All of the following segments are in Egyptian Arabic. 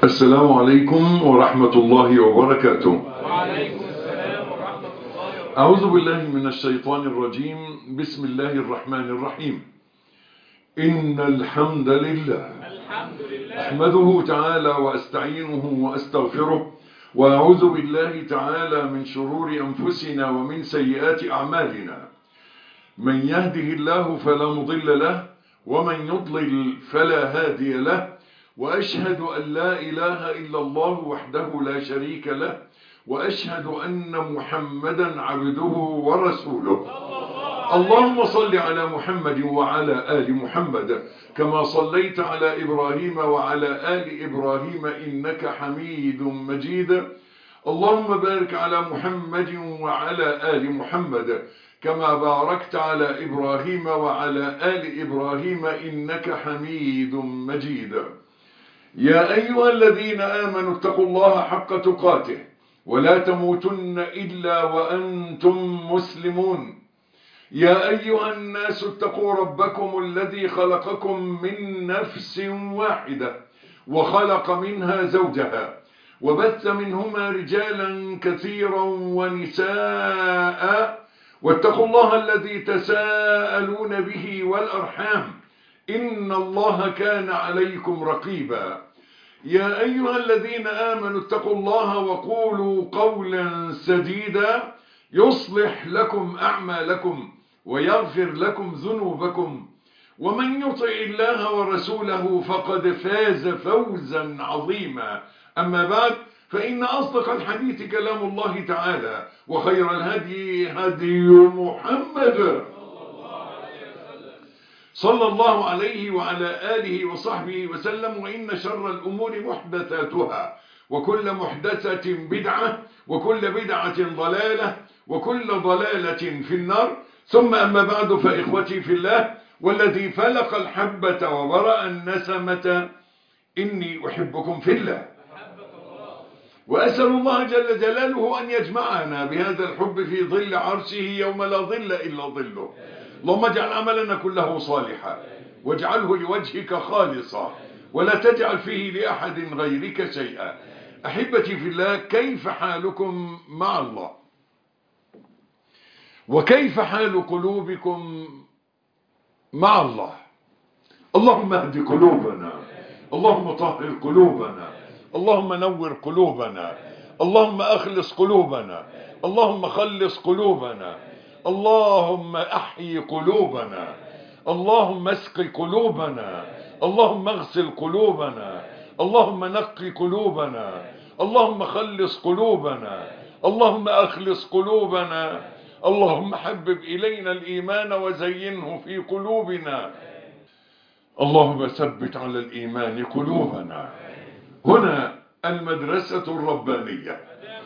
السلام عليكم ورحمة الله وبركاته وعليكم السلام ورحمة الله وبركاته أعوذ بالله من الشيطان الرجيم بسم الله الرحمن الرحيم إن الحمد لله الحمد لله أحمده تعالى وأستعينه وأستغفره وأعوذ بالله تعالى من شرور أنفسنا ومن سيئات أعمالنا من يهده الله فلا مضل له ومن يضلل فلا هادي له وأشهد أن لا إله إلا الله وحده لا شريك له وأشهد أن محمدا عبده ورسوله اللهم صل على محمد وعلى آل محمد كما صليت على إبراهيم وعلى آل إبراهيم إنك حميد مجيد اللهم بارك على محمد وعلى آل محمد كما باركت على إبراهيم وعلى آل إبراهيم إنك حميد مجيد يا أيها الذين آمنوا اتقوا الله حق تقاته ولا تموتن إلا وأنتم مسلمون يا أيها الناس اتقوا ربكم الذي خلقكم من نفس واحدة وخلق منها زوجها وبث منهما رجالا كثيرا ونساء واتقوا الله الذي تساءلون به والأرحام إن الله كان عليكم رقيبا يا أيها الذين آمنوا اتقوا الله وقولوا قولا سديدا يصلح لكم أعمالكم ويغفر لكم ذنوبكم ومن يطع الله ورسوله فقد فاز فوزا عظيما أما بعد فإن أصدق الحديث كلام الله تعالى وخير الهدي هدي محمد صلى الله عليه وعلى آله وصحبه وسلم وإن شر الأمور محدثاتها وكل محدثة بدعة وكل بدعة ضلالة وكل ضلالة في النار ثم أما بعد فإخوتي في الله والذي فلق الحبة وبرأ النسمة إني أحبكم في الله وأسأل الله جل جلاله أن يجمعنا بهذا الحب في ظل عرشه يوم لا ظل إلا ظله اللهم اجعل عملنا كله صالحا واجعله لوجهك خالصا ولا تجعل فيه لأحد غيرك شيئا أحبتي في الله كيف حالكم مع الله وكيف حال قلوبكم مع الله اللهم اهد قلوبنا اللهم طهر قلوبنا اللهم نور قلوبنا اللهم أخلص قلوبنا اللهم خلص قلوبنا اللهم أحيي قلوبنا اللهم اسق قلوبنا اللهم اغسل قلوبنا اللهم نقي قلوبنا اللهم خلص قلوبنا اللهم أخلص قلوبنا اللهم حبب إلينا الإيمان وزينه في قلوبنا اللهم ثبت على الإيمان قلوبنا هنا المدرسة الربانية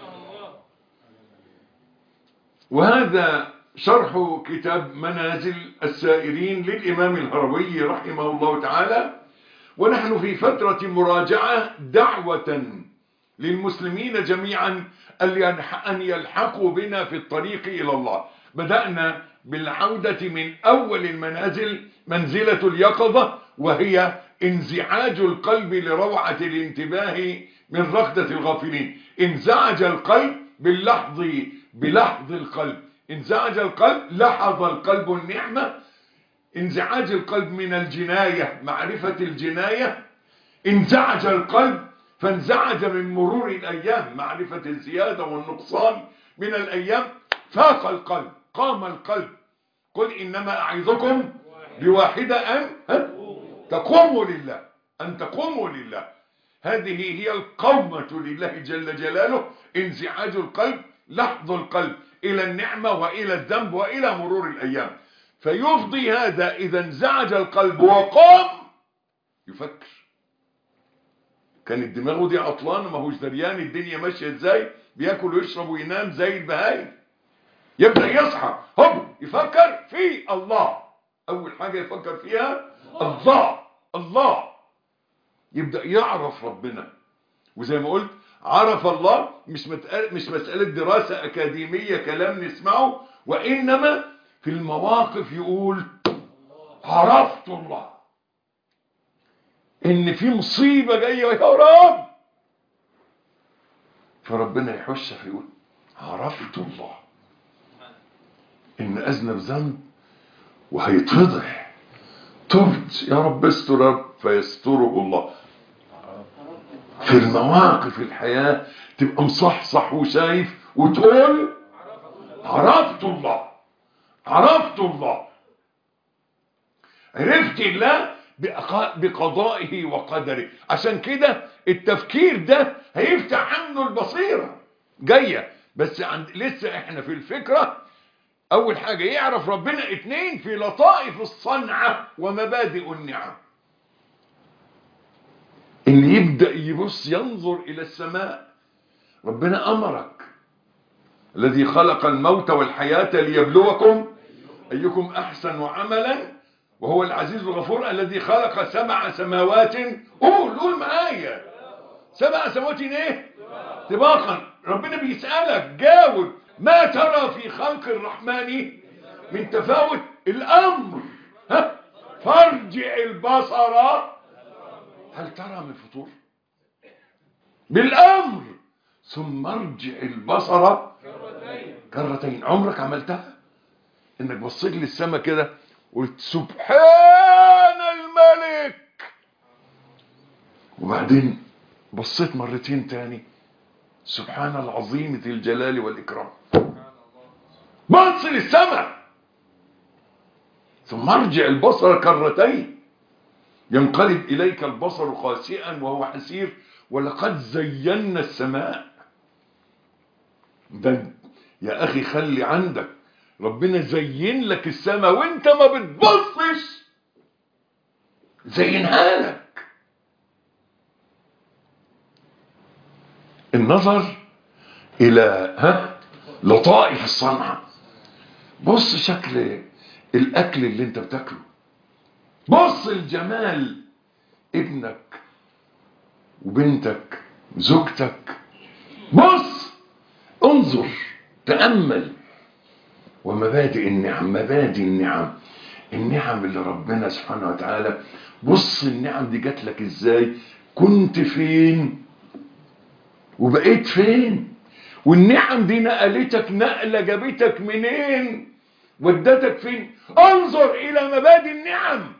وهذا شرح كتاب منازل السائرين للإمام الهروي رحمه الله تعالى ونحن في فترة مراجعة دعوة للمسلمين جميعا أن يلحقوا بنا في الطريق إلى الله بدأنا بالعودة من أول المنازل منزلة اليقظة وهي انزعاج القلب لروعة الانتباه من رقدة الغافلين انزعج القلب باللحظ بلحظ القلب انزعج القلب لحظ القلب النعمة انزعاج القلب من الجناية معرفة الجناية انزعج القلب فانزعج من مرور الأيام معرفة الزيادة والنقصان من الأيام فاق القلب قام القلب قل إنما أعظكم بواحدة أن تقوموا لله أن تقوموا لله هذه هي القومة لله جل جلاله انزعاج القلب لحظ القلب إلى النعمة وإلى الذنب وإلى مرور الأيام فيفضي هذا إذا انزعج القلب وقام يفكر كان الدماغ دي عطلان ما هوش دريان الدنيا ماشية ازاي بياكل ويشرب وينام زي البهايم يبدأ يصحى هوب يفكر في الله أول حاجة يفكر فيها الله الله يبدأ يعرف ربنا وزي ما قلت عرف الله مش مش مسألة دراسة أكاديمية كلام نسمعه وإنما في المواقف يقول عرفت الله ان في مصيبة جاية يا رب فربنا يحش فيقول عرفت الله ان اذنب ذنب وهيتفضح تبت يا رب استر يا رب فيستره الله في المواقف الحياة تبقى مصحصح وشايف وتقول عرفت الله عرفت الله عرفت الله بأق- بقضائه وقدره عشان كده التفكير ده هيفتح عنه البصيرة جاية بس عند لسه احنا في الفكرة اول حاجة يعرف ربنا اتنين في لطائف الصنعة ومبادئ النعم ان يبدأ يبص ينظر الى السماء ربنا امرك الذي خلق الموت والحياة ليبلوكم ايكم احسن عملا وهو العزيز الغفور الذي خلق سبع سماوات قول قول معايا سبع سماوات ايه طباقا ربنا بيسألك جاوب ما ترى في خلق الرحمن من تفاوت الامر ها فارجع البصر هل ترى من فطور بالامر ثم ارجع البصر كرتين عمرك عملتها انك بصيت للسماء كده قلت سبحان الملك وبعدين بصيت مرتين تاني سبحان العظيم ذي الجلال والإكرام بص للسماء ثم ارجع البصر كرتين ينقلب إليك البصر خاسئا وهو حسير ولقد زينا السماء ده يا أخي خلي عندك ربنا زين لك السماء وانت ما بتبصش زينها لك النظر الى ها لطائف الصنعة بص شكل الاكل اللي انت بتاكله بص الجمال ابنك وبنتك زوجتك بص انظر تأمل ومبادئ النعم مبادئ النعم النعم اللي ربنا سبحانه وتعالى بص النعم دي جات لك ازاي كنت فين وبقيت فين والنعم دي نقلتك نقلة جابتك منين ودتك فين انظر الى مبادئ النعم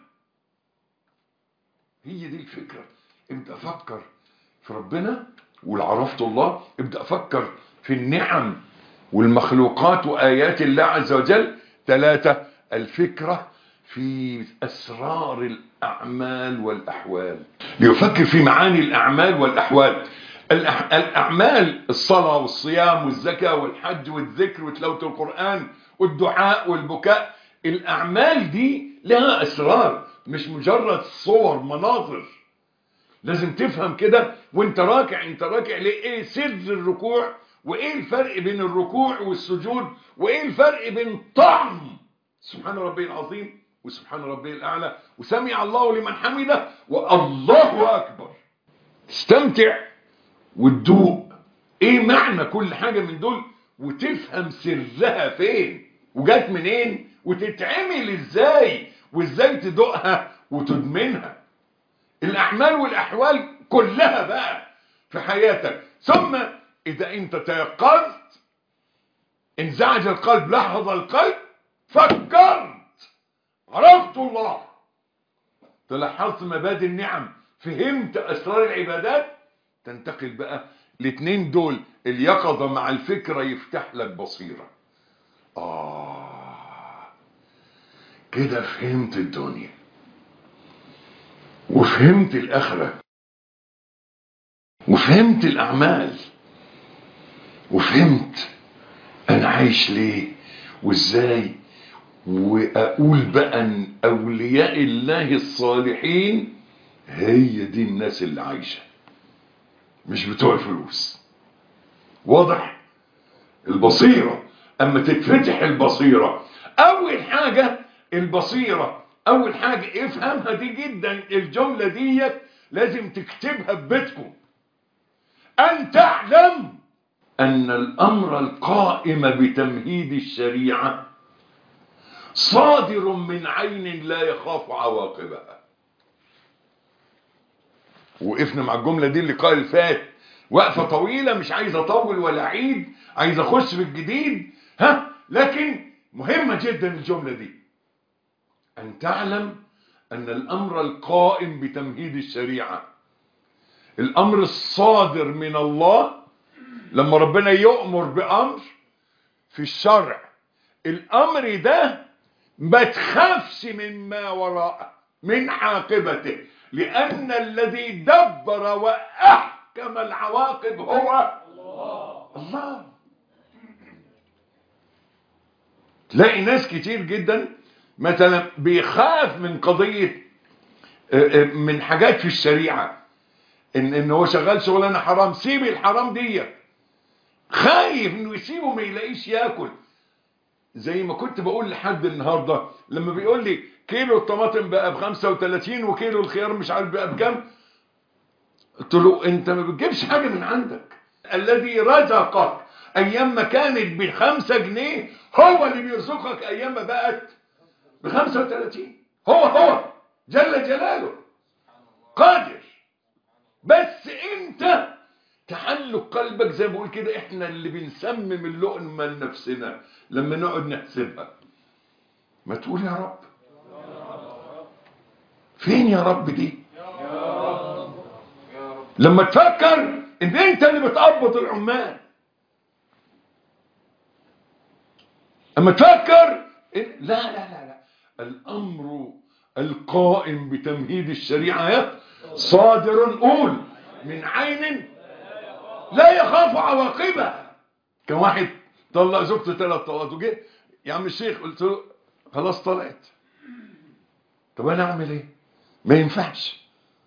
هي دي الفكرة ابدأ فكر في ربنا والعرفت الله ابدأ فكر في النعم والمخلوقات وآيات الله عز وجل ثلاثة الفكرة في أسرار الأعمال والأحوال ليفكر في معاني الأعمال والأحوال الأح- الأعمال الصلاة والصيام والزكاة والحج والذكر وتلاوة القرآن والدعاء والبكاء الأعمال دي لها أسرار مش مجرد صور مناظر لازم تفهم كده وانت راكع انت راكع ليه ايه سر الركوع وايه الفرق بين الركوع والسجود وايه الفرق بين طعم سبحان ربي العظيم وسبحان ربي الاعلى وسمع الله لمن حمده والله اكبر استمتع وتدوق ايه معنى كل حاجة من دول وتفهم سرها فين وجات منين وتتعمل ازاي وازاي تدوقها وتدمنها الاعمال والاحوال كلها بقى في حياتك ثم اذا انت تيقظت انزعج القلب لحظ القلب فكرت عرفت الله تلاحظت مبادئ النعم فهمت اسرار العبادات تنتقل بقى الاثنين دول اليقظة مع الفكرة يفتح لك بصيرة آه كده فهمت الدنيا وفهمت الآخرة وفهمت الأعمال وفهمت أنا عايش ليه وإزاي وأقول بقى أن أولياء الله الصالحين هي دي الناس اللي عايشه مش بتوع الفلوس واضح البصيرة اما تتفتح البصيرة اول حاجة البصيرة اول حاجة افهمها دي جدا الجملة دي لازم تكتبها ببيتكم ان تعلم ان الامر القائم بتمهيد الشريعة صادر من عين لا يخاف عواقبها وقفنا مع الجملة دي اللقاء اللي فات وقفة طويلة مش عايز اطول ولا اعيد عايز اخش في الجديد ها لكن مهمة جدا الجملة دي ان تعلم ان الامر القائم بتمهيد الشريعة الامر الصادر من الله لما ربنا يؤمر بامر في الشرع الامر ده ما تخافش مما وراءه من عاقبته لان الذي دبر واحكم العواقب هو الله تلاقي ناس كتير جدا مثلا بيخاف من قضية آه، آه، من حاجات في الشريعة ان ان هو شغال شغلانه حرام سيب الحرام دي خايف انه يسيبه ما يلاقيش ياكل زي ما كنت بقول لحد النهارده لما بيقول لي كيلو الطماطم بقى ب 35 وكيلو الخيار مش عارف بقى بكام قلت له انت ما بتجيبش حاجه من عندك الذي رزقك ايام ما كانت بخمسة جنيه هو اللي بيرزقك ايام ما بقت ب 35 هو هو جل جلاله قادر بس انت تعلق قلبك زي ما بقول كده احنا اللي بنسمم اللقمه لنفسنا لما نقعد نحسبها ما تقول يا رب فين يا رب دي لما تفكر ان انت اللي بتقبض العمال اما تفكر إن لا لا لا لا الامر القائم بتمهيد الشريعه صادر قول من عين لا يخاف عواقبها كان واحد طلق زوجته ثلاث طلقات وجه يا عم الشيخ قلت له خلاص طلعت طب انا اعمل ايه ما ينفعش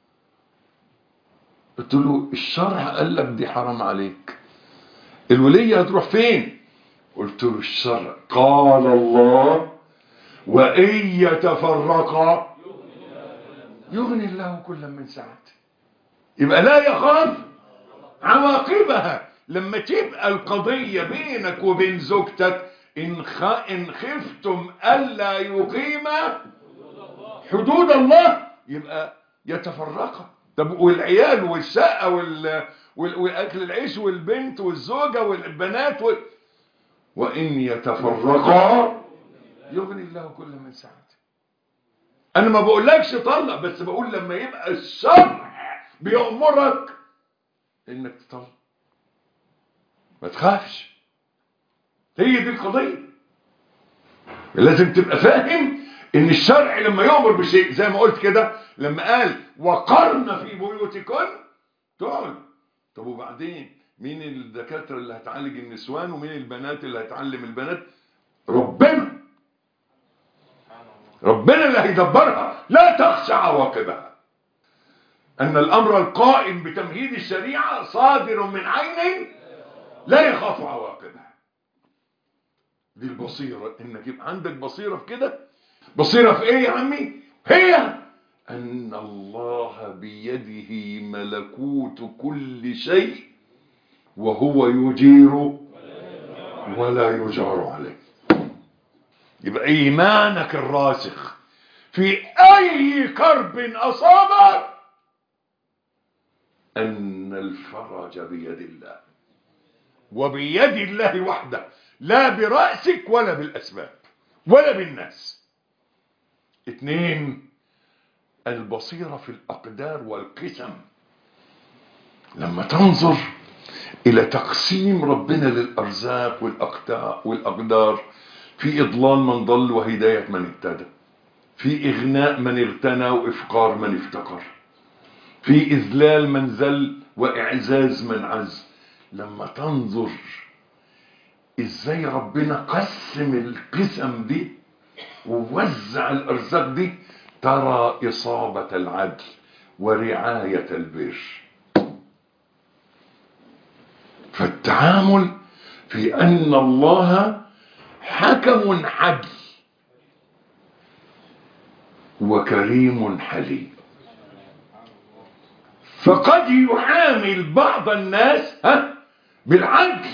قلت له الشرع قال لك دي حرام عليك الولية هتروح فين قلت له الشرع قال الله وإن يتفرقا يغني الله كل من سعته يبقى لا يخاف عواقبها لما تبقى القضية بينك وبين زوجتك إن, خ... إن خفتم ألا يقيم حدود الله يبقى يتفرقا طب والعيال والشقة وال... وال... وأكل العيش والبنت والزوجة والبنات وال... وإن يتفرقا يغني الله كل من سعته أنا ما بقولكش طلق بس بقول لما يبقى الشرع بيأمرك إنك تطلق ما تخافش هي دي القضية لازم تبقى فاهم ان الشرع لما يؤمر بشيء زي ما قلت كده لما قال وقرن في بيوتكن تقعد طب وبعدين مين الدكاترة اللي هتعالج النسوان ومين البنات اللي هتعلم البنات ربنا ربنا اللي هيدبرها لا تخشى عواقبها ان الامر القائم بتمهيد الشريعة صادر من عين لا يخاف عواقبها دي البصيرة انك يبقى عندك بصيرة في كده بصيرة في ايه يا عمي هي ان الله بيده ملكوت كل شيء وهو يجير ولا يجار عليه يبقى ايمانك الراسخ في اي كرب اصابك ان الفرج بيد الله وبيد الله وحده لا برأسك ولا بالأسباب ولا بالناس اتنين البصيرة في الأقدار والقسم لما تنظر إلى تقسيم ربنا للأرزاق والأقدار في إضلال من ضل وهداية من اهتدى في إغناء من اغتنى وإفقار من افتقر في إذلال من ذل وإعزاز من عز لما تنظر ازاي ربنا قسم القسم دي ووزع الارزاق دي ترى اصابة العدل ورعاية البر فالتعامل في ان الله حكم عدل وكريم حليم فقد يعامل بعض الناس ها بالعدل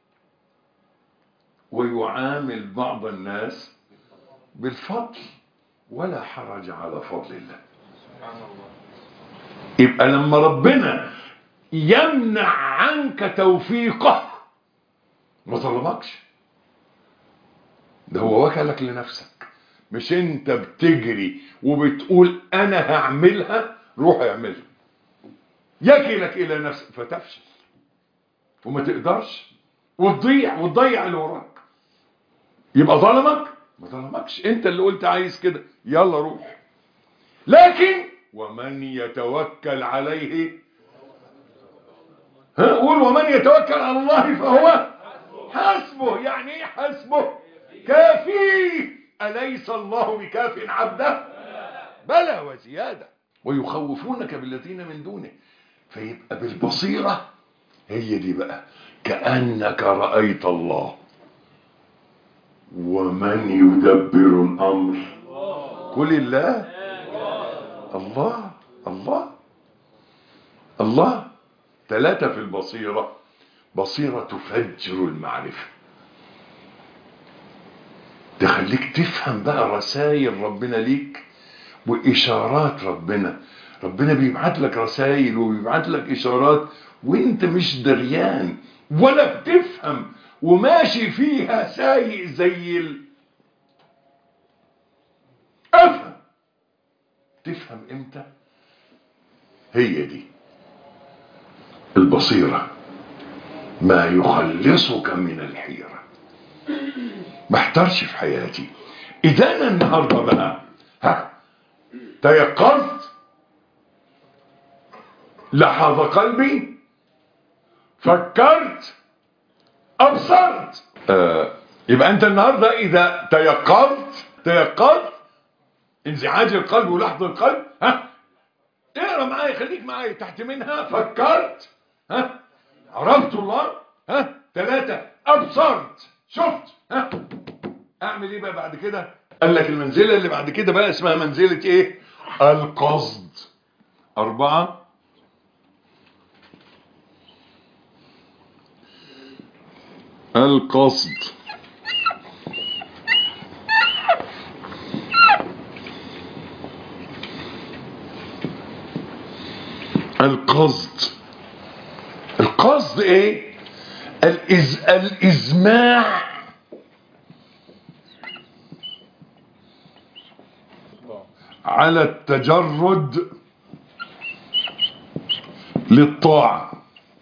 ويعامل بعض الناس بالفضل ولا حرج على فضل الله يبقى لما ربنا يمنع عنك توفيقه ما ظلمكش ده هو وكلك لنفسك مش انت بتجري وبتقول انا هعملها روح اعملها يكلك الى نفسك فتفشل وما تقدرش وتضيع وتضيع اللي وراك يبقى ظلمك ما ظلمكش انت اللي قلت عايز كده يلا روح لكن ومن يتوكل عليه ها قول ومن يتوكل على الله فهو حسبه يعني ايه حسبه كافيه أليس الله بكاف عبده بلى وزيادة ويخوفونك بالذين من دونه فيبقى بالبصيرة هي دي بقى كأنك رأيت الله ومن يدبر الأمر قل الله الله الله الله ثلاثة في البصيرة بصيرة تفجر المعرفة تخليك تفهم بقى رسائل ربنا ليك وإشارات ربنا ربنا بيبعت لك رسائل وبيبعت لك إشارات وانت مش دريان ولا بتفهم وماشي فيها سايق زي ال... افهم تفهم امتى هي دي البصيرة ما يخلصك من الحيرة ما احترش في حياتي اذا انا النهارده بقى ها تيقظت لحظ قلبي فكرت ابصرت آه يبقى انت النهارده اذا تيقظت تيقظت انزعاج القلب ولحظ القلب ها اقرا معايا خليك معايا تحت منها فكرت ها عرفت الله ها ثلاثة ابصرت شفت ها اعمل ايه بقى بعد كده قال لك المنزلة اللي بعد كده بقى اسمها منزلة ايه القصد اربعة القصد القصد القصد ايه الإز... الازماع على التجرد للطاعة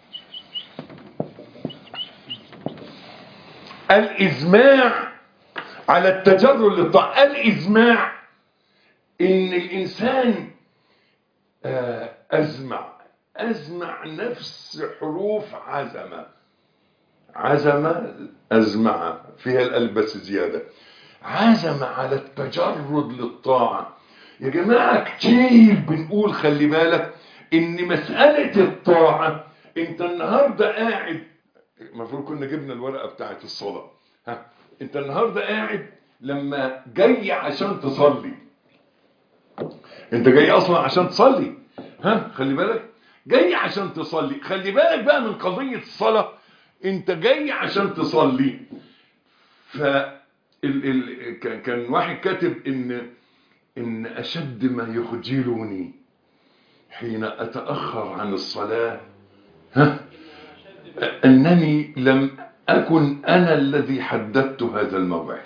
الإزماع على التجرد للطاعة الإزماع إن الإنسان آه، أزمع أزمع نفس حروف عزمة عزمة أزمع فيها الألبس زيادة عزم على التجرد للطاعة يا جماعة كتير بنقول خلي بالك إن مسألة الطاعة أنت النهاردة قاعد المفروض كنا جبنا الورقة بتاعت الصلاة ها أنت النهاردة قاعد لما جاي عشان تصلي انت جاي اصلا عشان تصلي ها خلي بالك جاي عشان تصلي خلي بالك بقى من قضية الصلاة انت جاي عشان تصلي ف ال ال كان- كان واحد كاتب ان ان اشد ما يخجلني حين اتاخر عن الصلاه ها انني لم اكن انا الذي حددت هذا الموعد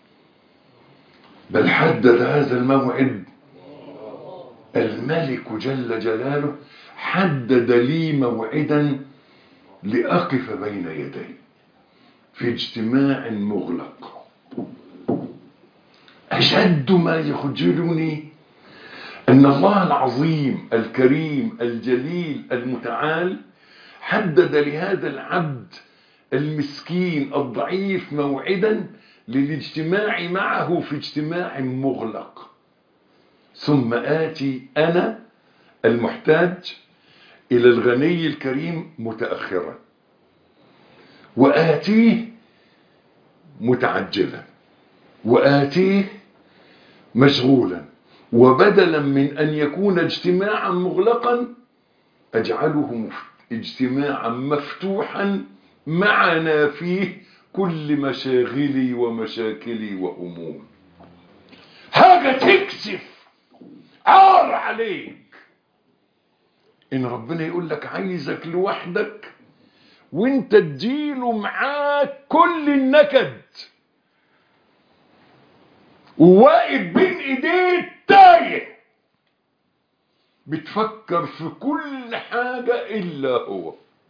بل حدد هذا الموعد الملك جل جلاله حدد لي موعدا لأقف بين يديه في اجتماع مغلق أشد ما يخجلني أن الله العظيم الكريم الجليل المتعال حدد لهذا العبد المسكين الضعيف موعدا للاجتماع معه في اجتماع مغلق ثم آتي أنا المحتاج إلى الغني الكريم متأخرا وآتيه متعجلا وآتيه مشغولا وبدلا من أن يكون اجتماعا مغلقا أجعله مف- اجتماعا مفتوحا معنا فيه كل مشاغلي ومشاكلي وهمومي حاجة تكسف عار عليك ان ربنا يقول لك عايزك لوحدك وانت تديله معاك كل النكد وواقف بين ايديه تايه بتفكر في كل حاجة الا هو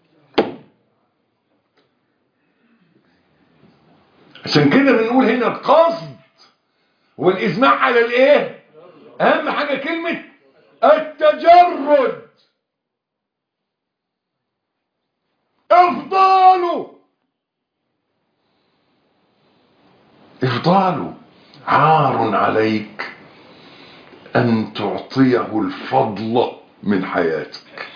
عشان كده بنقول هنا القصد والإجماع على الايه اهم حاجة كلمة التجرد افضاله افضاله عار عليك ان تعطيه الفضل من حياتك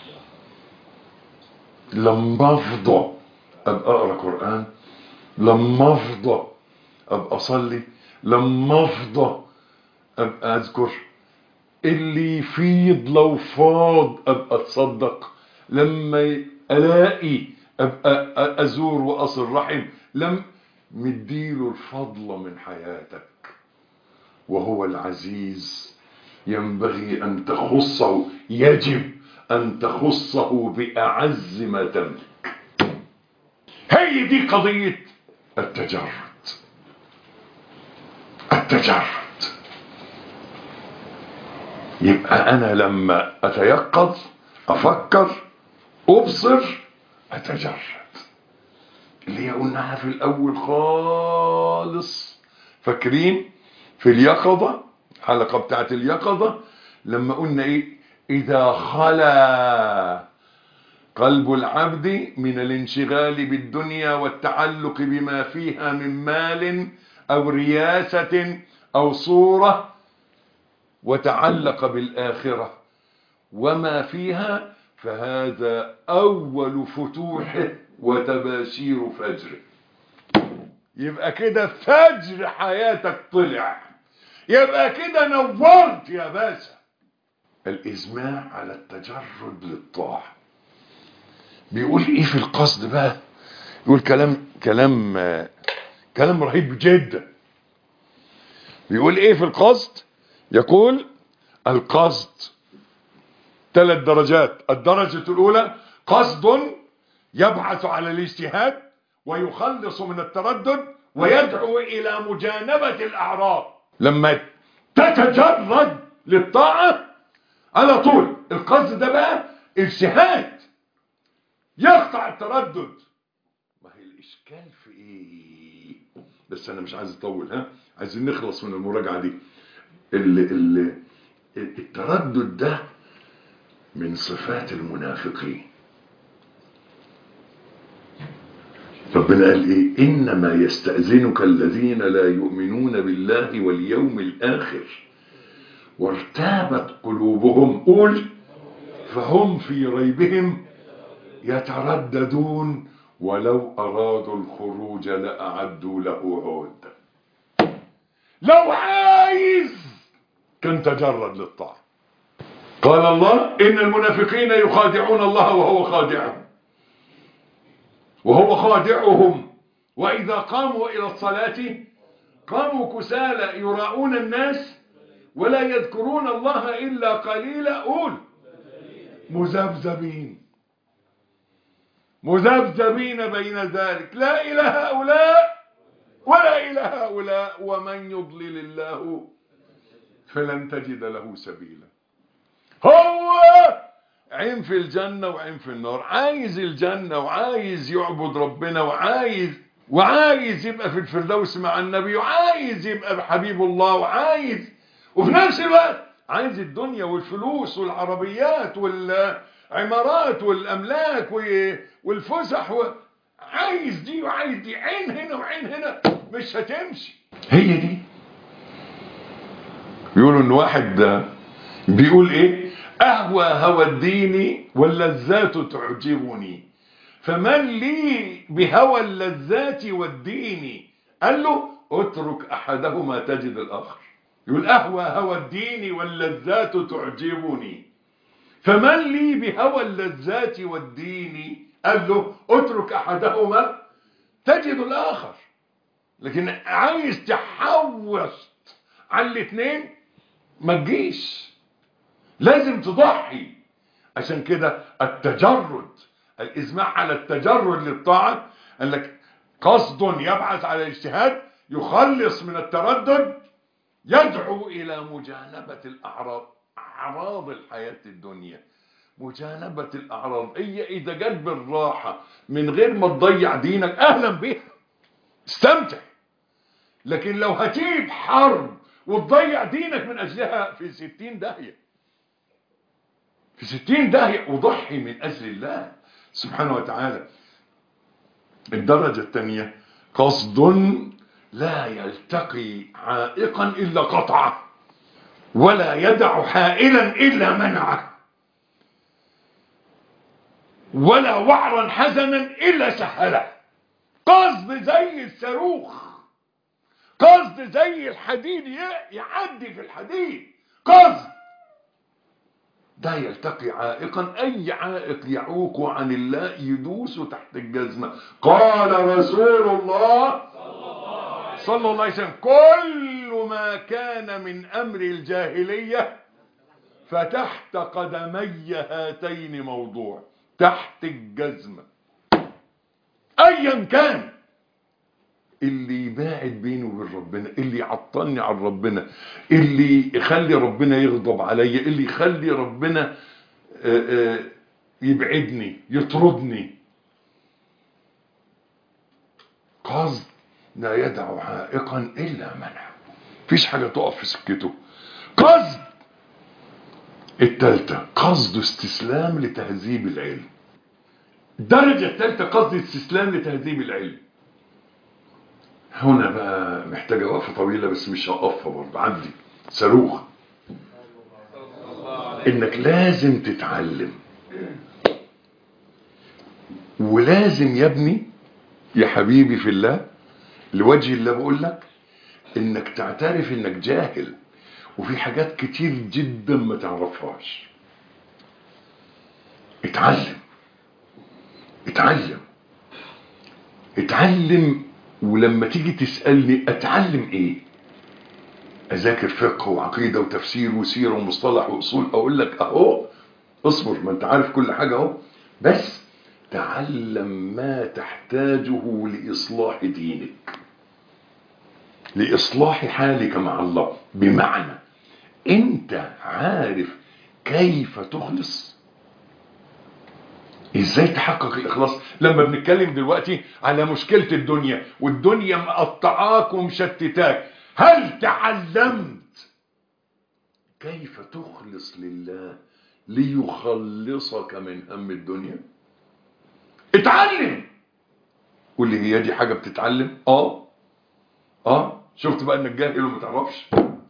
لما افضى ابقى اقرا قران لما افضى ابقى اصلي لما افضى ابقى اذكر اللي يفيض لو فاض ابقى اتصدق لما الاقي ابقى ازور واصل رحم لم مديله الفضل من حياتك وهو العزيز ينبغي ان تخصه يجب ان تخصه باعز ما تملك هي دي قضيه التجرد التجرد يبقى انا لما اتيقظ افكر ابصر اتجرد اللي هي قلناها في الاول خالص فاكرين في اليقظة الحلقة بتاعت اليقظة لما قلنا ايه اذا خلا قلب العبد من الانشغال بالدنيا والتعلق بما فيها من مال او رياسة او صورة وتعلق بالآخرة وما فيها فهذا أول فتوحه وتباشير فجره يبقى كده فجر حياتك طلع يبقى كده نورت يا باشا الإزماع على التجرد للطاعة بيقول ايه في القصد بقى يقول كلام كلام كلام رهيب جدا بيقول ايه في القصد يقول القصد ثلاث درجات الدرجة الأولى قصد يبعث على الاجتهاد ويخلص من التردد ويدعو إلى مجانبة الأعراض لما تتجرد للطاعة على طول القصد ده بقى اجتهاد يقطع التردد ما هي الإشكال في إيه بس أنا مش عايز أطول ها عايزين نخلص من المراجعة دي ال ال التردد ده من صفات المنافقين ربنا قال ايه انما يستأذنك الذين لا يؤمنون بالله واليوم الاخر وارتابت قلوبهم قول فهم في ريبهم يترددون ولو ارادوا الخروج لاعدوا له عده لو عايز كان تجرد للطاعة قال الله إن المنافقين يخادعون الله وهو خادعهم وهو خادعهم وإذا قاموا إلى الصلاة قاموا كسالى يراؤون الناس ولا يذكرون الله إلا قليلا قول مذبذبين مذبذبين بين ذلك لا إلى هؤلاء ولا إلى هؤلاء ومن يضلل الله فلن تجد له سبيلا هو عين في الجنة وعين في النار عايز الجنة وعايز يعبد ربنا وعايز وعايز يبقى في الفردوس مع النبي وعايز يبقى حبيب الله وعايز وفي نفس الوقت عايز الدنيا والفلوس والعربيات والعمارات والأملاك والفسح و... عايز دي وعايز دي عين هنا وعين هنا مش هتمشي هي دي بيقولوا ان واحد بيقول ايه اهوى هوى الدين واللذات تعجبني فمن لي بهوى اللذات والدين قال له اترك احدهما تجد الاخر يقول اهوى هوى الدين واللذات تعجبني فمن لي بهوى اللذات والدين قال له اترك احدهما تجد الاخر لكن عايز تحوش على الاثنين ما تجيش لازم تضحي عشان كده التجرد الإزماع على التجرد للطاعة قال لك قصد يبعث على الاجتهاد يخلص من التردد يدعو إلى مجانبة الأعراض أعراض الحياة الدنيا مجانبة الأعراض هي إذا جت بالراحة من غير ما تضيع دينك أهلا بها استمتع لكن لو هتجيب حرب وتضيع دينك من أجلها في ستين داهية في ستين داهية وضحي من أجل الله سبحانه وتعالى الدرجة الثانية قصد لا يلتقي عائقا إلا قطعه ولا يدع حائلا إلا منعه ولا وعرا حزنا إلا سهله قصد زي الصاروخ قصد زي الحديد يعدي في الحديد قصد ده يلتقي عائقا أي عائق يعوق عن الله يدوس تحت الجزمة قال رسول الله صلى الله عليه وسلم كل ما كان من أمر الجاهلية فتحت قدمي هاتين موضوع تحت الجزمة أيا كان اللي يباعد بيني وبين ربنا اللي يعطلني عن ربنا اللي يخلي ربنا يغضب عليا اللي يخلي ربنا آآ آآ يبعدني يطردني قصد لا يدع عائقا إلا منع فيش حاجة تقف في سكته قصد التالتة قصد استسلام لتهذيب العلم الدرجة التالتة قصد استسلام لتهذيب العلم هنا بقى محتاجة وقفة طويلة بس مش هقفها برضه عندي صاروخ انك لازم تتعلم ولازم يا ابني يا حبيبي في الله لوجه الله بقول لك انك تعترف انك جاهل وفي حاجات كتير جدا ما تعرفهاش اتعلم اتعلم اتعلم ولما تيجي تسألني اتعلم ايه اذاكر فقه وعقيدة وتفسير وسيرة ومصطلح واصول اقول لك اهو اصبر ما انت عارف كل حاجة اهو بس تعلم ما تحتاجه لإصلاح دينك لإصلاح حالك مع الله بمعنى انت عارف كيف تخلص ازاي تحقق الاخلاص لما بنتكلم دلوقتي على مشكلة الدنيا والدنيا مقطعاك ومشتتاك هل تعلمت كيف تخلص لله ليخلصك من هم الدنيا اتعلم قول لي هي دي حاجة بتتعلم اه اه شفت بقى انك جاهل وما تعرفش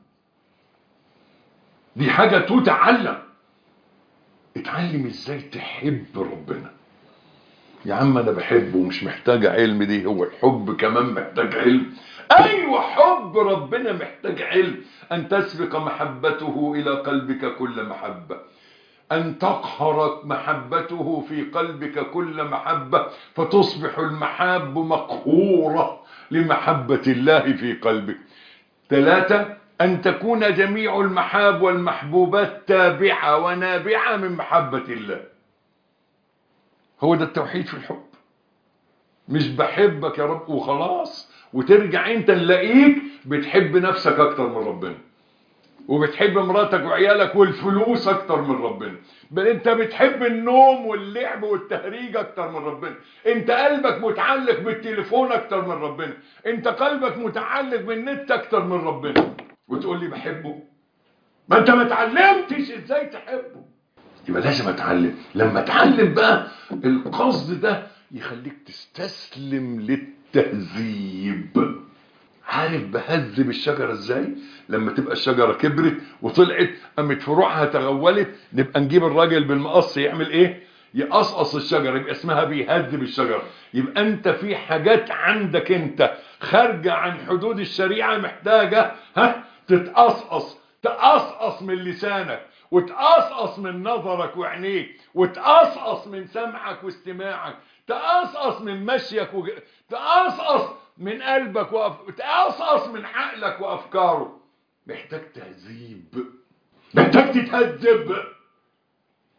دي حاجة تتعلم اتعلم ازاي تحب ربنا يا عم انا بحبه ومش محتاج علم دي هو الحب كمان محتاج علم ايوه حب ربنا محتاج علم ان تسبق محبته الى قلبك كل محبة أن تقهر محبته في قلبك كل محبة فتصبح المحاب مقهورة لمحبة الله في قلبك ثلاثة أن تكون جميع المحاب والمحبوبات تابعة ونابعة من محبة الله هو ده التوحيد في الحب مش بحبك يا رب وخلاص وترجع انت نلاقيك بتحب نفسك اكتر من ربنا وبتحب مراتك وعيالك والفلوس اكتر من ربنا بل انت بتحب النوم واللعب والتهريج اكتر من ربنا انت قلبك متعلق بالتليفون اكتر من ربنا انت قلبك متعلق بالنت اكتر من ربنا وتقول لي بحبه ما انت ما اتعلمتش ازاي تحبه يبقى لازم اتعلم لما اتعلم بقى القصد ده يخليك تستسلم للتهذيب عارف بهذب الشجرة ازاي لما تبقى الشجرة كبرت وطلعت قامت فروعها تغولت نبقى نجيب الراجل بالمقص يعمل ايه يقصقص الشجرة يبقى اسمها بيهذب الشجرة يبقى انت في حاجات عندك انت خارجة عن حدود الشريعة محتاجة ها تتقصقص تقصقص من لسانك وتقصقص من نظرك وعينيك وتقصقص من سمعك واستماعك تقصقص من مشيك وج... تقصقص من قلبك وأف... تقصقص من عقلك وافكاره محتاج تهذيب محتاج تتهذب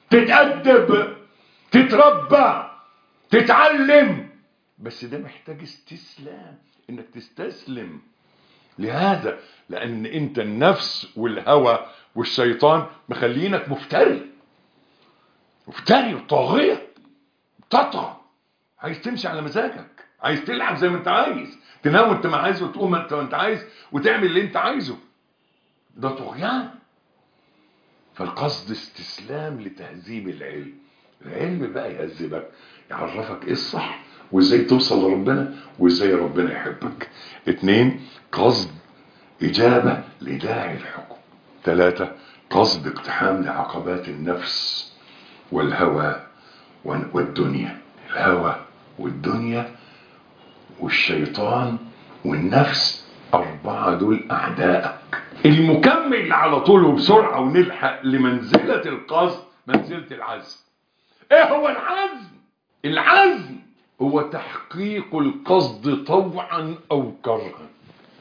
تتأدب تتربى تتعلم بس ده محتاج استسلام انك تستسلم لهذا لان انت النفس والهوى والشيطان مخلينك مفتري مفتري وطاغية تطغى عايز تمشي على مزاجك عايز تلعب زي ما انت عايز تنام وانت ما عايز وتقوم انت وانت عايز وتعمل اللي انت عايزه ده طغيان فالقصد استسلام لتهذيب العلم العلم بقى يهذبك يعرفك ايه الصح وازاي توصل لربنا وازاي ربنا يحبك اتنين قصد اجابة لداعي الحكم ثلاثة قصد اقتحام لعقبات النفس والهوى والدنيا الهوى والدنيا والشيطان والنفس أربعة دول أعدائك المكمل على طول وبسرعة ونلحق لمنزلة القصد منزلة العزم ايه هو العزم العزم هو تحقيق القصد طوعا او كرها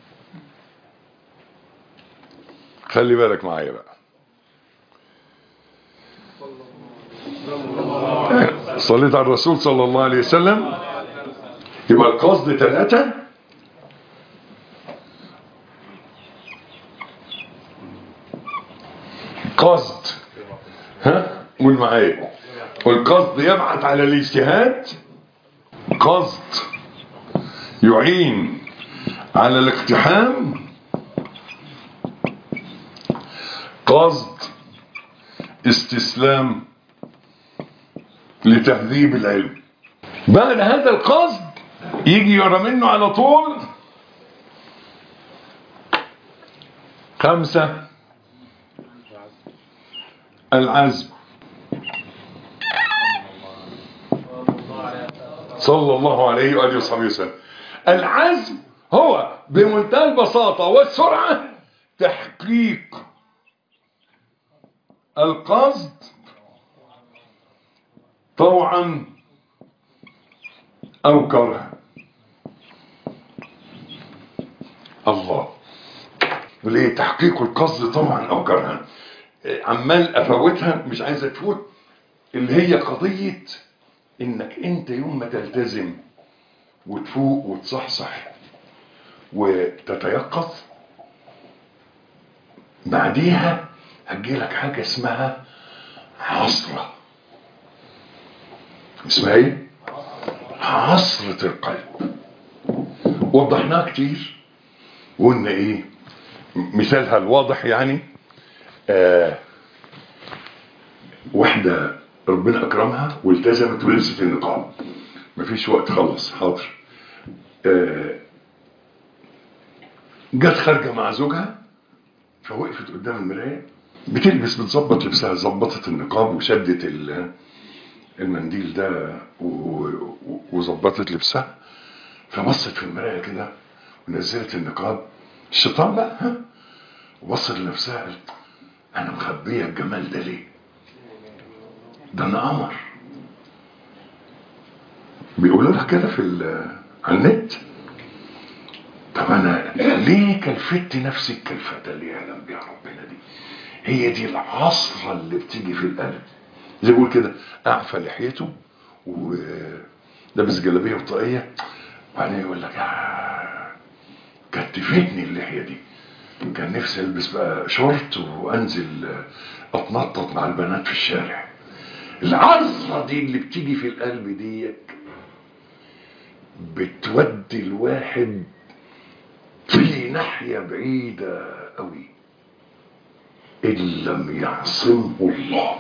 خلي بالك معايا بقى صليت على الرسول صلى الله عليه وسلم يبقى القصد ثلاثة قصد ها قول معايا والقصد يبعث على الاجتهاد قصد يعين على الاقتحام قصد استسلام لتهذيب العلم بعد هذا القصد يجي يرى منه على طول خمسة العزم صلى الله عليه وآله وصحبه وسلم العزم هو بمنتهى البساطة والسرعة تحقيق القصد طوعا أو كرها الله وليه تحقيق القصد طوعا أو كرها عمال أفوتها مش عايزة تفوت اللي هي قضية انك انت يوم ما تلتزم وتفوق وتصحصح وتتيقظ بعديها هتجيلك حاجة اسمها عصرة اسمها ايه عصرة القلب وضحناها كتير وقلنا ايه مثالها الواضح يعني آه واحدة ربنا اكرمها والتزمت ولبست النقاب مفيش وقت خلص حاضر آه جت خارجه مع زوجها فوقفت قدام المرايه بتلبس بتظبط لبسها ظبطت النقاب وشدت المنديل ده وظبطت لبسها فبصت في المرايه كده ونزلت النقاب الشيطان بقى ها وبصت لنفسها قالت انا مخبيه الجمال ده ليه ده انا قمر بيقولوا لها كده في على النت طب انا ليه كلفت نفسي الكلفه اللي يعلم بيها ربنا دي هي دي العصره اللي بتيجي في القلب زي بيقول كده اعفى لحيته ولابس جلابيه وطاقيه وبعدين يقول لك آه كتفتني اللحيه دي كان نفسي البس بقى شورت وانزل اتنطط مع البنات في الشارع العصرة دي اللي بتيجي في القلب ديك بتودي الواحد في ناحية بعيدة قوي إن لم يعصمه الله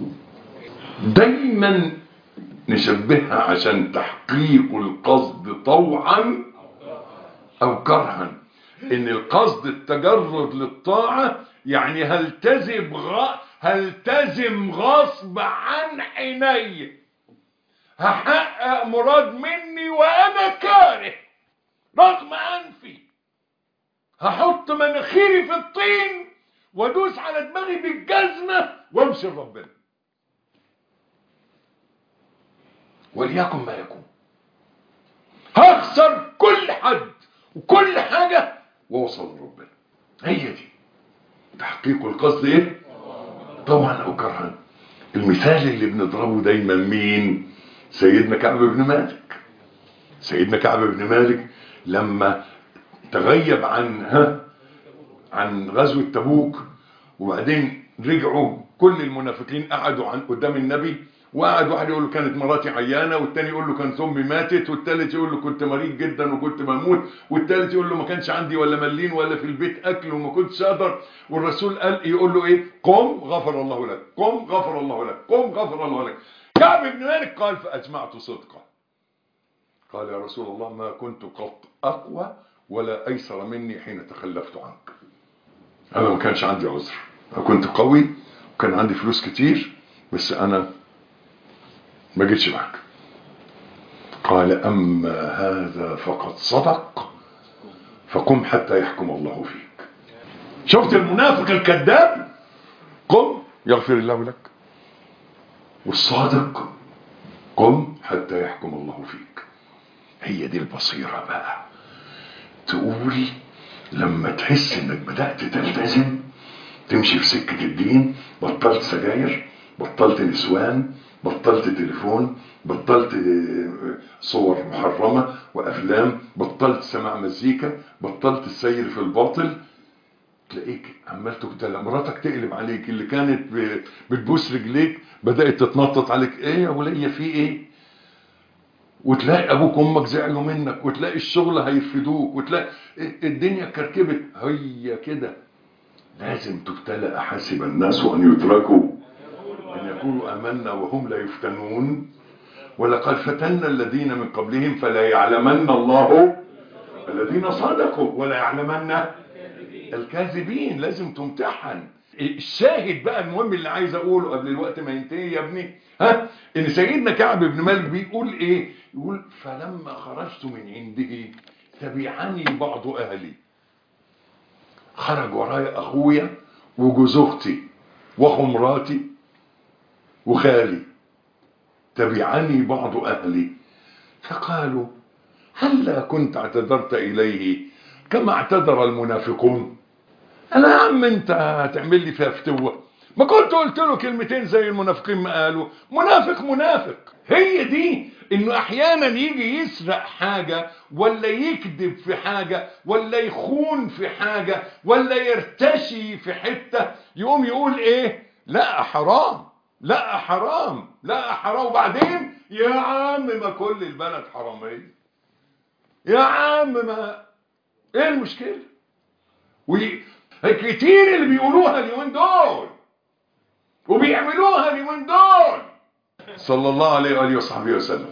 دايما نشبهها عشان تحقيق القصد طوعا أو كرها إن القصد التجرد للطاعة يعني هلتزم غ... هلتزم غصب عن عيني هحقق مراد مني وانا كاره رغم انفي هحط مناخيري في الطين وادوس على دماغي بالجزمة وامشي لربنا وليكن ما يكون هخسر كل حد وكل حاجة واوصل لربنا هي دي تحقيق القصد ايه طبعا او كرها المثال اللي بنضربه دايما مين سيدنا كعب بن مالك سيدنا كعب بن مالك لما تغيب عن ها عن غزوة تبوك وبعدين رجعوا كل المنافقين قعدوا عن قدام النبي وقعد واحد يقول له كانت مراتي عيانه والتاني يقول له كانت امي ماتت والتالت يقول له كنت مريض جدا وكنت بموت والتالت يقول له ما كانش عندي ولا ملين ولا في البيت اكل وما كنتش اقدر والرسول قال يقول له ايه قم غفر الله لك قم غفر الله لك قم غفر الله لك كعب بن مالك قال فاجمعت صدقه قال يا رسول الله ما كنت قط اقوى ولا ايسر مني حين تخلفت عنك انا ما كانش عندي عذر انا كنت قوي وكان عندي فلوس كتير بس انا ما جيتش معك قال اما هذا فقد صدق فقم حتى يحكم الله فيك شفت المنافق الكذاب قم يغفر الله لك والصادق قم حتى يحكم الله فيك هي دي البصيرة بقى تقول لما تحس انك بدأت تلتزم تمشي في سكة الدين بطلت سجاير بطلت نسوان بطلت تليفون بطلت صور محرمة وأفلام بطلت سماع مزيكا بطلت السير في الباطل تلاقيك عمال تبتلى مراتك تقلب عليك اللي كانت بتبوس رجليك بدأت تتنطط عليك ايه يا ولية في ايه وتلاقي ابوك وامك زعلوا منك وتلاقي الشغل هيرفدوك وتلاقي الدنيا كركبت هي كده لازم تبتلى احاسب الناس ان يتركوا ان يقولوا امنا وهم لا يفتنون ولقد فتنا الذين من قبلهم فلا يعلمن الله الذين صدقوا ولا يعلمن الكاذبين لازم تمتحن الشاهد بقى المهم اللي عايز اقوله قبل الوقت ما ينتهي يا ابني ها ان سيدنا كعب بن مالك بيقول ايه يقول فلما خرجت من عنده تبعني بعض اهلي خرج ورايا اخويا وجوز اختي واخو مراتي وخالي تبعني بعض اهلي فقالوا هلا كنت اعتذرت اليه كما اعتذر المنافقون انا يا عم انت هتعمل لي فيها فتوه ما كنت قلت له كلمتين زي المنافقين ما قالوا منافق منافق هي دي انه احيانا يجي يسرق حاجة ولا يكذب في حاجة ولا يخون في حاجة ولا يرتشي في حتة يقوم يقول ايه لا حرام لا حرام لا حرام وبعدين يا عم ما كل البلد حرامية يا عم ما ايه المشكلة وي... كتير اللي بيقولوها اليومين دول وبيعملوها اليومين دول صلى الله عليه وآله وصحبه وسلم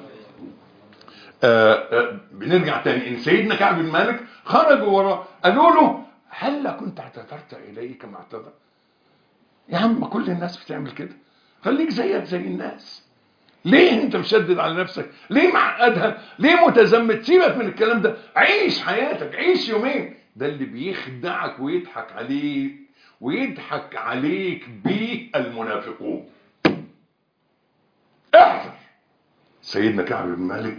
آآ آآ بنرجع تاني ان سيدنا كعب بن مالك خرجوا وراه قالوا له هل كنت اعتذرت اليه كما اعتذر يا عم كل الناس بتعمل كده خليك زيك زي الناس ليه انت مشدد على نفسك ليه معقدها ليه متزمت سيبك من الكلام ده عيش حياتك عيش يومين ده اللي بيخدعك ويضحك عليك ويضحك عليك بيه المنافقون احذر سيدنا كعب بن مالك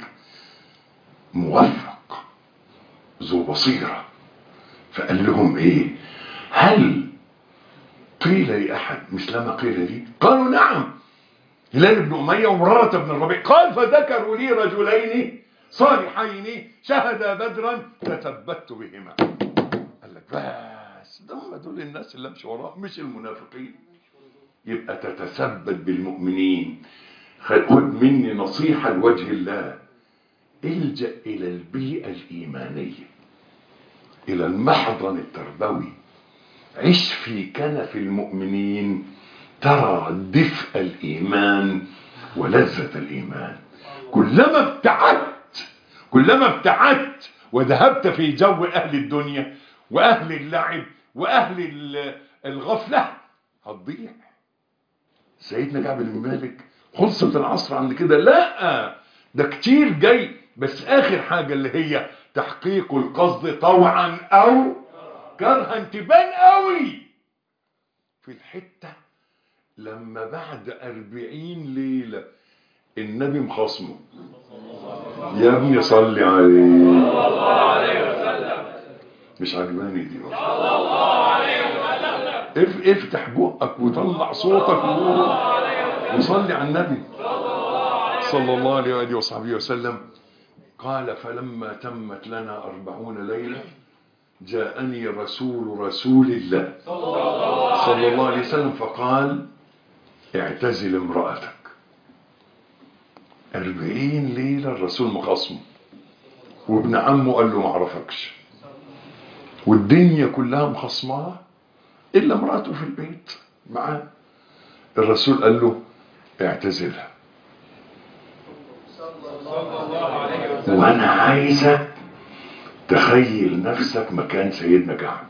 موفق ذو بصيرة فقال لهم ايه هل قيل لأحد مثلما قيل لي قالوا نعم هلال بن أمية ومرارة بن الربيع قال فذكروا لي رجلين صالحين شهدا بدرا تثبت بهما قال لك بس دول دول الناس اللي امشي وراهم مش المنافقين يبقى تتثبت بالمؤمنين خد مني نصيحة لوجه الله الجأ إلى البيئة الإيمانية إلى المحضن التربوي عش في كنف المؤمنين ترى دفء الإيمان ولذة الإيمان كلما ابتعدت كلما ابتعدت وذهبت في جو أهل الدنيا وأهل اللعب وأهل الغفلة هتضيع سيدنا كعب بن مالك خلصت العصر عند كده لا ده كتير جاي بس آخر حاجة اللي هي تحقيق القصد طوعا أو كرها تبان قوي في الحتة لما بعد أربعين ليلة النبي مخاصمه يا ابني صلي عليه مش عجباني دي اف افتح بقك وطلع صوتك وقول وصلي على النبي صلى الله عليه وآله وصحبه وسلم قال فلما تمت لنا أربعون ليلة جاءني رسول رسول الله صلى الله عليه وسلم فقال اعتزل امرأتك أربعين ليلة الرسول مخاصمه وابن عمه قال له معرفكش والدنيا كلها مخصماه إلا امرأته في البيت معاه الرسول قال له اعتزلها وانا عايزك تخيل نفسك مكان سيدنا كعب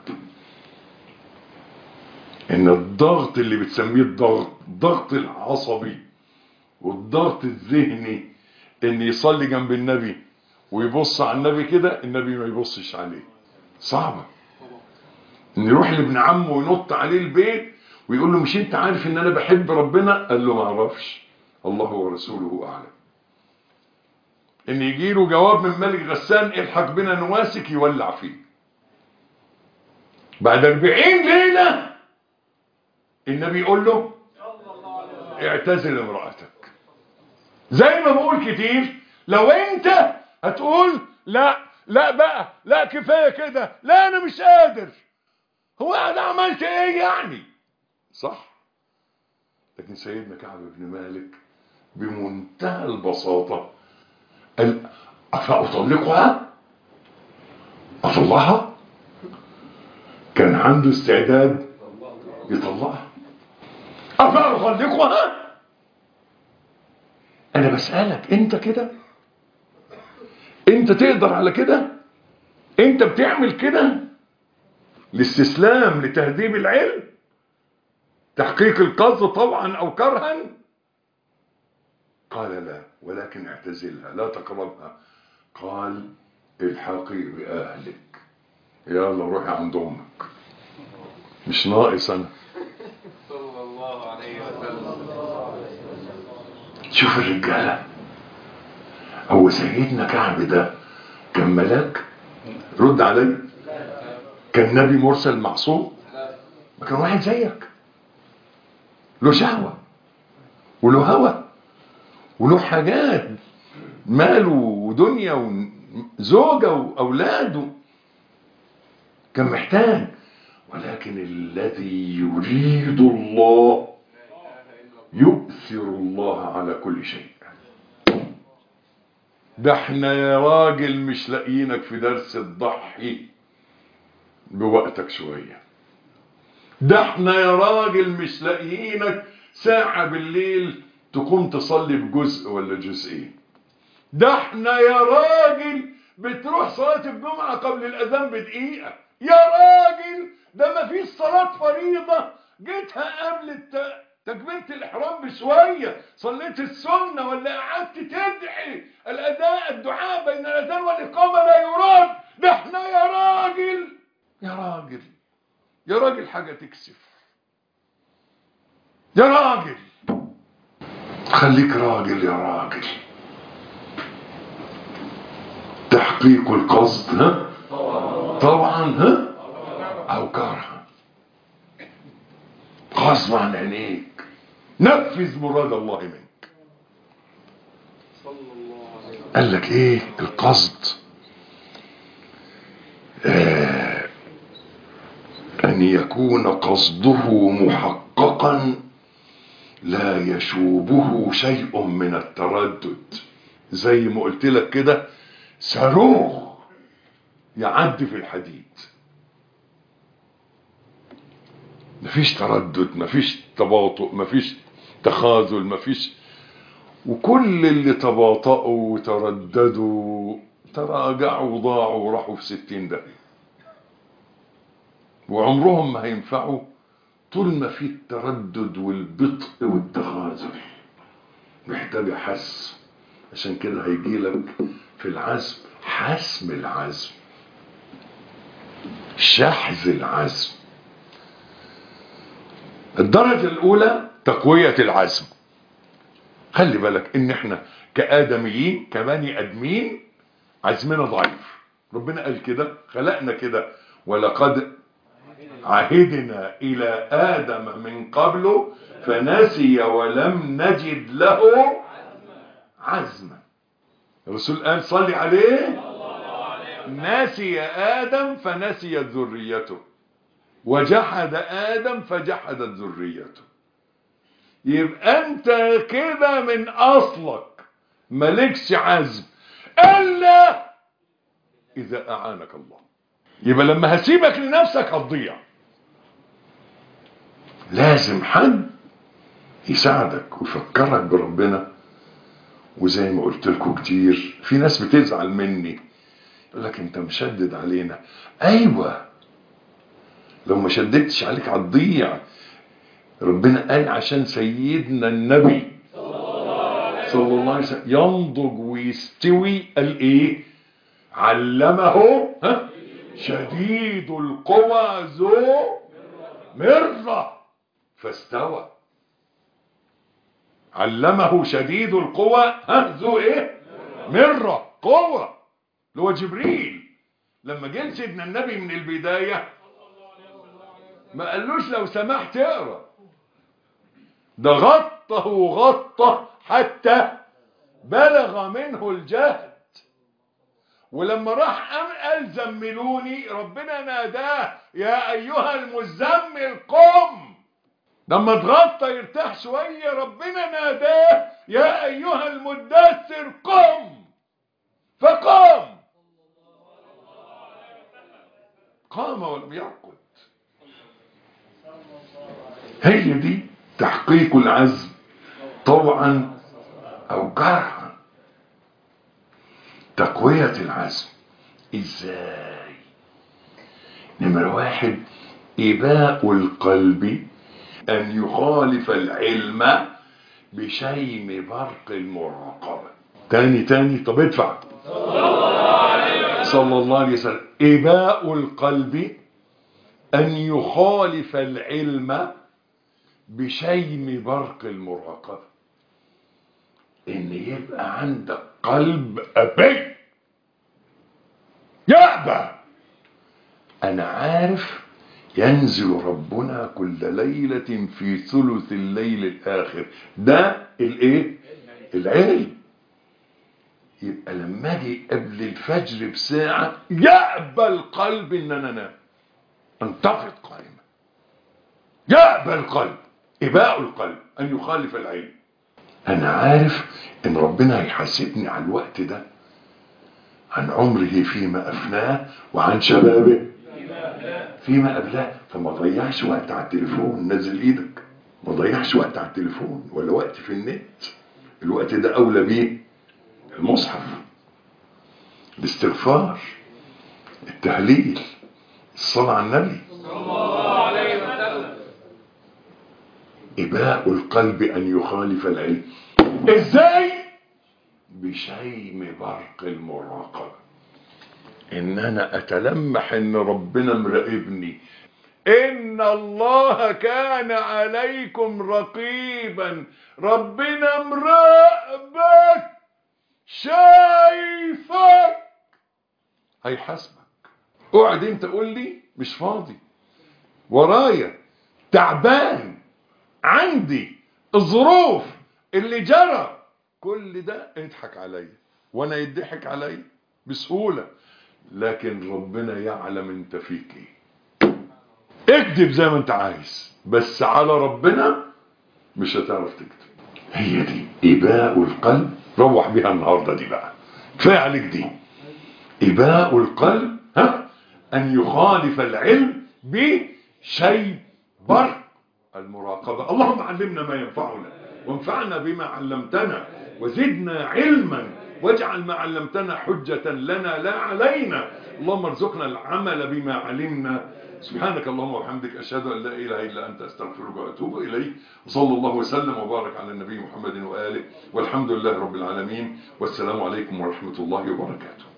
ان الضغط اللي بتسميه الضغط الضغط العصبي والضغط الذهني ان يصلي جنب النبي ويبص على النبي كده النبي ما يبصش عليه صعبة ان يروح لابن عمه وينط عليه البيت ويقول له مش انت عارف ان انا بحب ربنا قال له ما اعرفش الله ورسوله اعلم ان يجي له جواب من ملك غسان الحق بنا نواسك يولع فيه بعد 40 ليلة النبي يقول له اعتزل امرأتك زي ما بقول كتير لو انت هتقول لا لا بقى لا كفاية كده لا انا مش قادر هو انا عملت ايه يعني صح لكن سيدنا كعب بن مالك بمنتهى البساطة قال أفأطلقها أطلعها كان عنده استعداد يطلعها أفأطلقها أنا بسألك أنت كده أنت تقدر على كده أنت بتعمل كده الاستسلام لتهذيب العلم تحقيق القصد طبعا أو كرها قال لا ولكن اعتزلها لا تقربها قال الحقي بأهلك يلا روحي عند أمك مش ناقص أنا صلى الله عليه وسلم شوف الرجالة هو سيدنا كعب ده كان ملاك رد علي كان نبي مرسل معصوم ما كان واحد زيك له شهوة وله هوى وله حاجات ماله ودنيا وزوجة وأولاده كان محتاج ولكن الذي يريد الله يؤثر الله على كل شيء ده احنا يا راجل مش لاقيينك في درس الضحي بوقتك شوية ده احنا يا راجل مش لاقيينك ساعة بالليل تقوم تصلي بجزء ولا جزئين ده احنا يا راجل بتروح صلاة الجمعة قبل الأذان بدقيقة يا راجل ده ما فيش صلاة فريضة جيتها قبل الت... تكبيرة الإحرام بشوية صليت السنة ولا قعدت تدعي الأداء الدعاء بين الأذان والإقامة لا يراد ده احنا يا راجل يا راجل يا راجل حاجة تكسف يا راجل خليك راجل يا راجل تحقيق القصد ها طبعا ها او كرها غصب عن عينيك نفذ مراد الله منك صلى الله عليه وسلم قال لك ايه القصد آه ان يكون قصده محققا لا يشوبه شيء من التردد زي ما قلت لك كده صاروخ يعدي في الحديد مفيش تردد مفيش تباطؤ مفيش تخاذل مفيش وكل اللي تباطؤوا وترددوا تراجعوا وضاعوا وراحوا في ستين ده وعمرهم ما هينفعوا طول ما في التردد والبطء والتخاذل محتاجة حسم عشان كده هيجي لك في العزم حسم العزم شحذ العزم الدرجة الأولى تقوية العزم خلي بالك إن إحنا كآدميين كبني آدمين عزمنا ضعيف ربنا قال كده خلقنا كده ولقد عهدنا إلى آدم من قبل فنسي ولم نجد له عزما الرسول قال صلي عليه نسي آدم فنسيت ذريته وجحد آدم فجحدت ذريته يبقى انت كده من اصلك مالكش عزم الا اذا اعانك الله يبقى لما هسيبك لنفسك هتضيع لازم حد يساعدك ويفكرك بربنا وزي ما قلت لكم كتير في ناس بتزعل مني يقول لك انت مشدد علينا ايوه لو ما شددتش عليك هتضيع ربنا قال عشان سيدنا النبي صلى الله عليه وسلم ينضج ويستوي قال ايه علمه ها شديد القوى ذو مرة فاستوى علمه شديد القوى ها ذو ايه مرة قوة اللي هو جبريل لما جه سيدنا النبي من البداية ما قالوش لو سمحت اقرا ده غطه وغطه حتى بلغ منه الجهد ولما راح قام قال زملوني ربنا ناداه يا ايها المزمل قم لما اتغطى يرتاح شويه ربنا ناداه يا ايها المدثر قم فقام قام ولم يرقد هي دي تحقيق العزم طوعا او كرها تقوية العزم ازاي نمرة واحد اباء القلب ان يخالف العلم بشيم برق المراقبة تاني تاني طب ادفع صلى الله عليه وسلم اباء القلب ان يخالف العلم بشيم برق المراقبة ان يبقى عندك قلب ابي يأبى انا عارف ينزل ربنا كل ليلة في ثلث الليل الاخر ده الايه العلم يبقى لما اجي قبل الفجر بساعة يأبى القلب ان انا انام انتفض قائمة يأبى القلب إباء القلب أن يخالف العلم أنا عارف إن ربنا هيحاسبني على الوقت ده عن عمره فيما أفناه وعن شبابه فيما أبلاه فما ضيعش وقت على التليفون نزل إيدك ما ضيعش وقت على التليفون ولا وقت في النت الوقت ده أولى بيه المصحف الاستغفار التهليل الصلاة على النبي صلى الله عليه وسلم إباء القلب أن يخالف العلم إزاي؟ بشيم برق المراقبة إن أنا أتلمح إن ربنا مراقبني إن الله كان عليكم رقيبا ربنا مراقبك شايفك هيحاسبك اقعد انت قول لي مش فاضي ورايا تعبان عندي الظروف اللي جرى كل ده اضحك عليا وانا يضحك عليا بسهولة لكن ربنا يعلم انت فيك ايه اكذب زي ما انت عايز بس على ربنا مش هتعرف تكذب هي دي إباء القلب روح بيها النهاردة دي بقى كفاية عليك دي إباء القلب ها أن يخالف العلم بشيء برق المراقبة اللهم علمنا ما ينفعنا وانفعنا بما علمتنا وزدنا علما واجعل ما علمتنا حجة لنا لا علينا اللهم ارزقنا العمل بما علمنا سبحانك اللهم وبحمدك أشهد أن لا إله إلا أنت أستغفرك وأتوب إليك وصلى الله وسلم وبارك على النبي محمد وآله والحمد لله رب العالمين والسلام عليكم ورحمة الله وبركاته